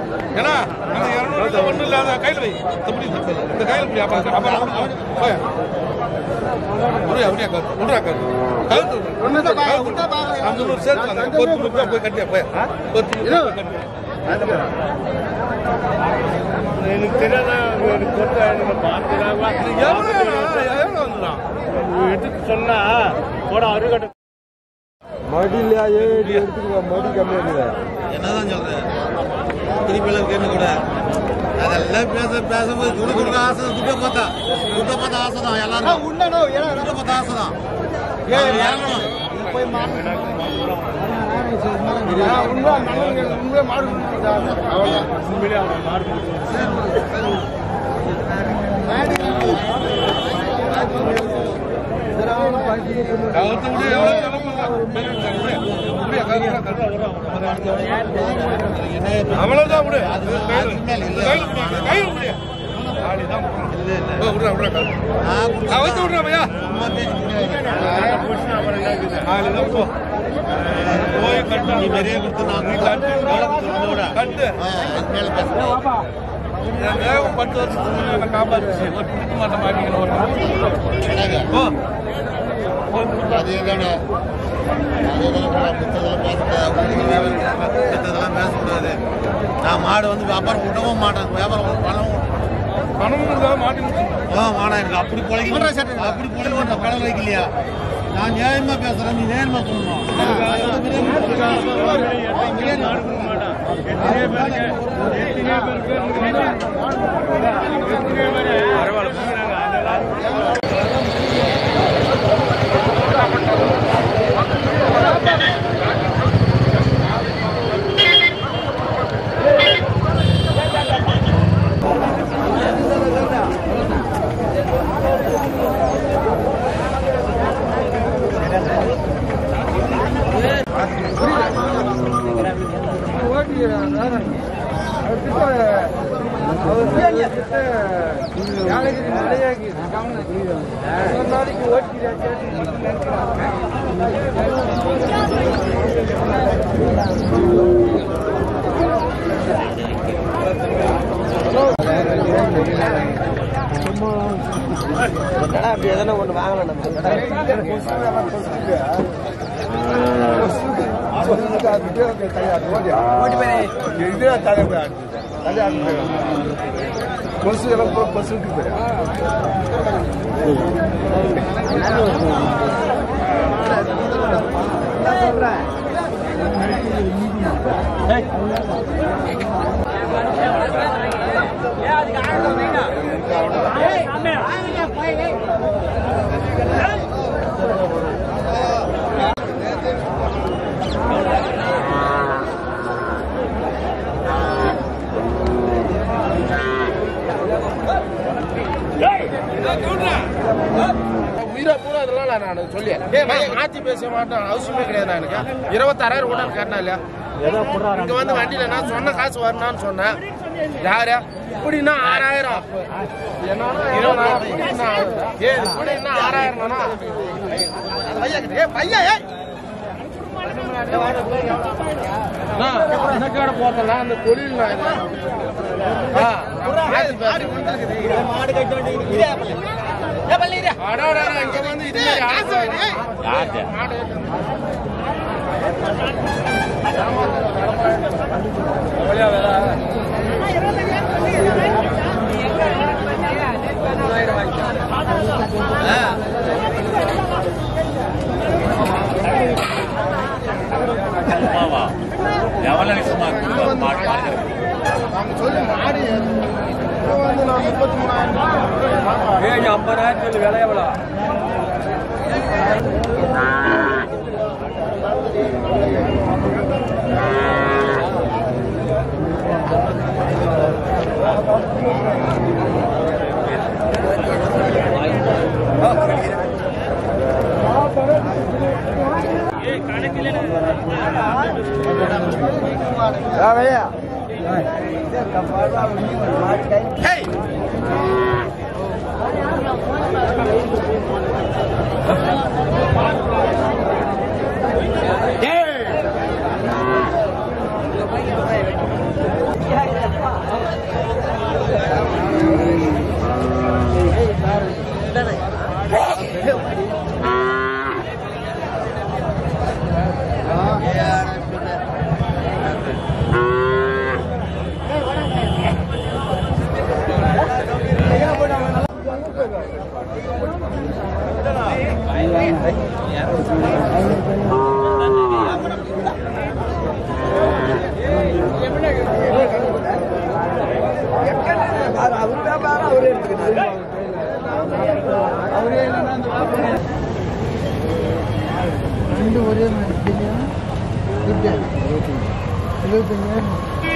ஏன்னா அந்த இரநூறு ஒன்றும் இல்லாத கையில் வை இந்த முடி இந்த கையில் முடி அப்புறம் அப்புறம் போய் விடு அப்படியே கரு விடுறா கரு கழுத்து விடு. அந்த நூறு சேர்த்துலாங்க ஒரு நூறு ரூபாய் போய் கட்டியா போய் ஒரு நூறு ரூபாய் கட்டியா எனக்கு தெரியாத எனக்கு கொடுத்த எனக்கு பார்த்துதான் எவ்வளோ எவ்வளோ வந்துடும் எடுத்து சொன்னா போட அருகட்ட மடி இல்லையா ஏடி எடுத்துக்கோ மடி கம்மியா இருக்குது என்னதான் சொல்றேன் திருப்பிலாம் கேட்டு கூட அதெல்லாம் பேச பேசும்போது துணி கொடுக்க ஆசை தான் துட்டை பார்த்தா துட்டை பார்த்தா ஆசை தான் எல்லாரும் துட்டை பார்த்தா ஆசை தான் இறங்கணும் உண்மையிலே அவன் மாடு கவுத்து விடு எவ்வளோ செலவு அவ்வளவுதான் விடு கையில் விடு ஆடிதான் விடுறா விடுறா கவுத்து விடுறா பையா ஆளுதான் போ போய் கட்டு நீ நிறைய கொடுத்து நான் கட்டு கட்டு என் வேகம் பத்து வருஷத்துக்கு முன்னாடி காப்பாத்துச்சு ஒரு பிடிக்க மாட்டேன் மாட்டேங்கிறேன் ஓ இதெல்லாம் பேசக்கூடாது நான் மாடு வந்து வியாபாரம் விடவும் மாட்டேன் வியாபாரம் பண்ணவும் பணம் கொடுத்தா மாட்டி ஆ மாடா எனக்கு அப்படி பொழைக்க அப்படி பொழைக்க கடல் வைக்கலையா நான் நியாயமா பேசுறேன் நீ நேர்மா சொல்லணும் அப்படி எதனா ஒண்ணு வாங்கலாம் நம்ம கொசு எல்லாம் கொசு விட்டு போயிரு உயிரை பூரா இதெல்லாம் நான் சொல்லி மாத்தி பேச மாட்டேன் அவசியமே கிடையாது நான் எனக்கு இருபத்தாறாயிரம் கூட கட்டினா இல்லையா இங்க வந்து வண்டியில நான் சொன்ன காசு வரணும்னு சொன்னேன் யாரு இப்படின்னா ஆறாயிரம் என்னன்னா இருபதாயிரம் இப்படின்னா ஏ இப்படின்னா ஆறாயிரம் ஏ பையன் ஏய் எனக்கான போதல அந்த தொழில் நான் இது. ஆ, மாத்தி பேசுறேன். அடடா, இங்க வந்து இது மாதிரி ஆசை. மாடு எவ்வளவு சும்மா மாடு மாடு அவங்க சொல்லி மாடு இப்போ வந்து நான் முப்பத்தி மூணாயிரம் ஏய் ஐம்பதாயிரத்துல விலை எவ்வளோ भैया ஏய் ரெண்டு ஒரே மாதிரி இருபத்தஞ்சாயிரம்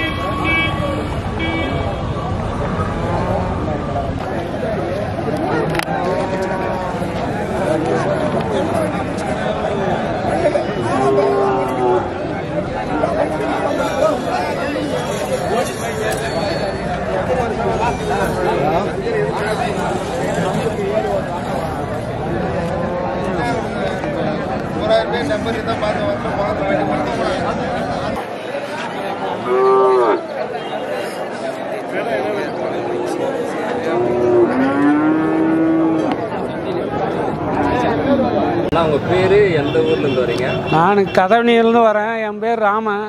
அண்ணா உங்கள் பேர் எந்த ஊர்லேருந்து வரீங்க நான் கதவணியிலேருந்து வரேன் என் பேர் ராமன்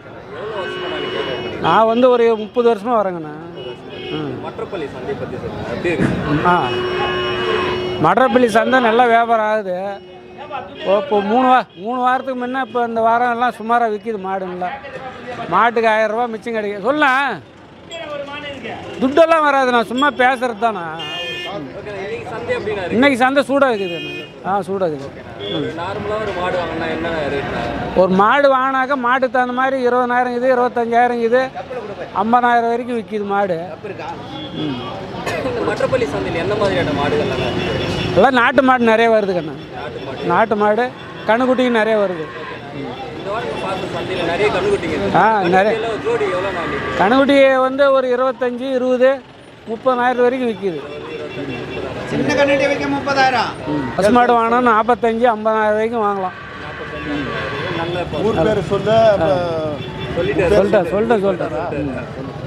நான் வந்து ஒரு முப்பது வருஷமாக வரேங்கண்ணா ம் மற்றப்பள்ளி சந்தை பற்றி சொல்லுங்கள் எப்படி இருக்கு ஆ மடரப்பள்ளி சந்தை நல்லா வியாபாரம் ஆகுது இப்போ இப்போ மூணு வா மூணு வாரத்துக்கு முன்ன இப்போ இந்த வாரம் எல்லாம் சுமாராக விற்கிது மாடுங்களா மாட்டுக்கு ஆயிரம் ரூபாய் மிச்சம் கிடைக்கும் சொல்லலாம் துட்டெல்லாம் வராது நான் சும்மா பேசுறது தானே ஓகே இன்னைக்கு சந்தை எப்படிண்ணா இருக்கு இன்னைக்கு சந்தை சூடாக இருக்குது எனக்கு. ஆ சூடாக இருக்குது ம் நார்மலாக ஒரு மாடு வாங்கினா என்ன ரேட்ண்ணா ஒரு மாடு வாங்கினாக்கா மாட்டுக்கு தகுந்த மாதிரி இருபதாயிரம் இது இருபத்தஞ்சாயிரம் இது ஐம்பதாயிரம் வரைக்கும் விற்கிது மாடு ம். இந்த மற்றப்பள்ளி சந்தையில் எந்த மாதிரியான மாடுகள்லாம் இருக்கு எல்லாம் நாட்டு மாடு நிறைய வருது கண்ணா நாட்டு மாடு கண்ணுக்குட்டியும் நிறைய வருது இந்த வாரம் பார்த்த சந்தையில் நிறைய கண்ணுக்குட்டிங்க இருக்கு ஆ நிறைய எல்லாம் ஒரு ஜோடி எவ்வளோ நான் கண்ணுக்குட்டி வந்து ஒரு இருபத்தஞ்சி இருபது முப்பதாயிரம் வரைக்கும் விற்கிது சின்ன கண்ணுட்டி வைக்க முப்பதாயிரம் பசு மாடு வாங்கினா நாற்பத்தஞ்சு ஐம்பதாயிரம் வரைக்கும் வாங்கலாம் நல்ல ஊர் பேர் சொல்லு சொல்லிட்டு சொல்லிட்டேன் சொல்லிட்டேன் சொல்லிட்டேன்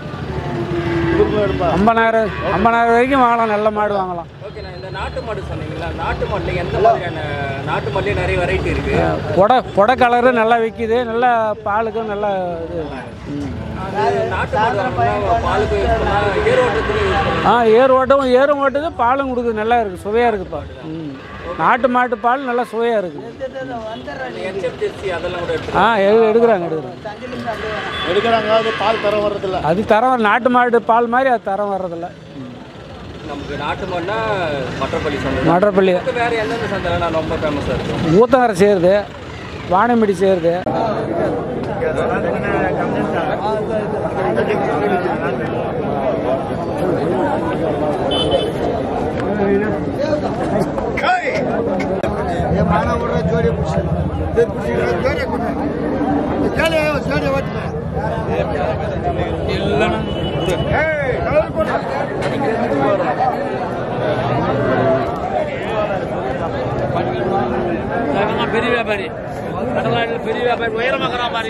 ஐம்பதாயிரம் ஐம்பதாயிரம் வரைக்கும் வாங்கலாம் நல்ல மாடு வாங்கலாம் ஓகே நான் இந்த நாட்டு மாடு சொன்னீங்களா நாட்டு மாட்டில் எந்த மாதிரியான நாட்டு மாட்டுலேயே நிறைய வெரைட்டி இருக்கு புடை புடை கலரு நல்லா விற்கிது நல்லா பாலுக்கும் நல்லா இது ம். அது நாட்டு மாடு வாங்கினா பாலுக்கு யூஸ் பண்ணலாம் ஏர் ஓட்டத்துக்கு யூஸ் பண்ணலாம் ஆ ஏர் ஓட்டவும் ஏரும் ஓட்டுது பாலும் கொடுக்குது நல்லா இருக்குது சுவையாக இருக்குப்பா ம் நாட்டு மாட்டு பால் நல்லா சுவையாக இருக்குது ஹெச்எஃப் ஜெர்சி அதெல்லாம் கூட எடுத்து ஆ எடு எடுக்கிறாங்க எடுக்கிறாங்க எடுக்கிறாங்க அது பால் தர வர்றதில்ல அது தரம் நாட்டு மாடு பால் மாதிரி அது தரம் வர்றதில்ல நமக்கு நாட்டு மாடுனா மற்றப்பள்ளி சந்தை தான். மடப்பள்ளி இப்ப வேற எந்தெந்த சந்தைலாம் நான் ரொம்ப ஃபேமஸாக இருக்கும் ஊத்தங்கரை சேருது வானமிடி சேருது ஜோடி ஜோடி ஜோடி ஜோடி ஓட்டுறேன் பெரிய வியாபாரி பெரிய வியாபாரி உயரமாக்குற மாதிரி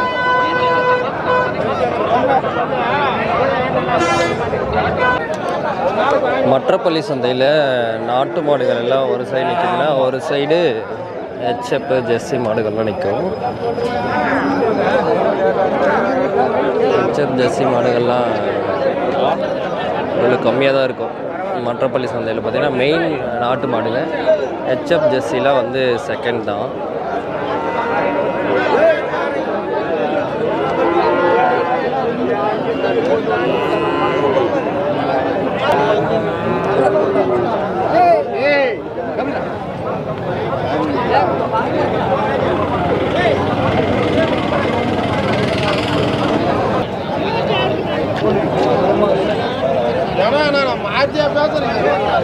மற்றப்பள்ளி சந்தையில் நாட்டு மாடுகள் எல்லாம் ஒரு சைடு நிற்குதுன்னா ஒரு சைடு ஹெச்எப் ஜெர்சி மாடுகள்லாம் நிற்கும் ஹெச்எப் ஜெர்சி மாடுகள்லாம் இவ்வளோ கம்மியாக தான் இருக்கும் மற்றப்பள்ளி சந்தையில் பார்த்தீங்கன்னா மெயின் நாட்டு மாடுல ஹெச்எப் ஜெர்சிலாம் வந்து செகண்ட் தான் மாத்தியா பேசுறேன்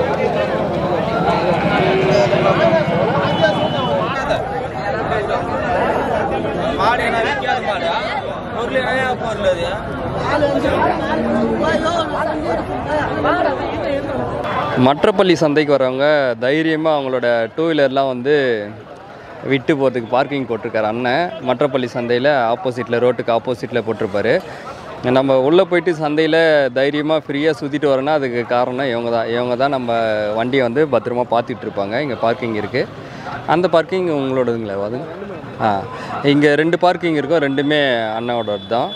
மற்றப்பள்ளி சந்தைக்கு வரவங்க தைரியமாக அவங்களோட டூ வீலர்லாம் வந்து விட்டு போகிறதுக்கு பார்க்கிங் போட்டிருக்காரு அண்ணன் மற்றப்பள்ளி சந்தையில் ஆப்போசிட்டில் ரோட்டுக்கு ஆப்போசிட்டில் போட்டிருப்பாரு நம்ம உள்ளே போயிட்டு சந்தையில் தைரியமாக ஃப்ரீயாக சுற்றிட்டு வரோன்னா அதுக்கு காரணம் இவங்க தான் இவங்க தான் நம்ம வண்டியை வந்து பத்திரமா பார்த்துட்டு இருப்பாங்க இங்கே பார்க்கிங் இருக்குது அந்த பார்க்கிங் உங்களோடதுங்களா அது ஆ இங்கே ரெண்டு பார்க்கிங் இருக்கும் ரெண்டுமே அண்ணாவோட தான்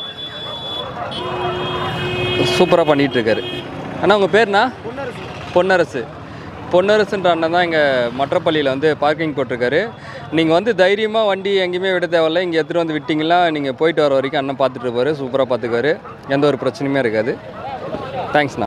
சூப்பராக பண்ணிகிட்டு இருக்காரு அண்ணா உங்கள் பேர்ண்ணா பொன்னரசு பொன்னரசுன்ற அண்ணன் தான் இங்கே மற்றப்பள்ளியில் வந்து பார்க்கிங் போட்டிருக்காரு நீங்கள் வந்து தைரியமாக வண்டி எங்கேயுமே விட தேவையில்ல இங்கே எடுத்துகிட்டு வந்து விட்டிங்களா நீங்கள் போயிட்டு வர வரைக்கும் அண்ணன் பார்த்துட்டு இருப்பாரு சூப்பராக பார்த்துக்குவாரு எந்த ஒரு பிரச்சனையுமே இருக்காது தேங்க்ஸ்ண்ணா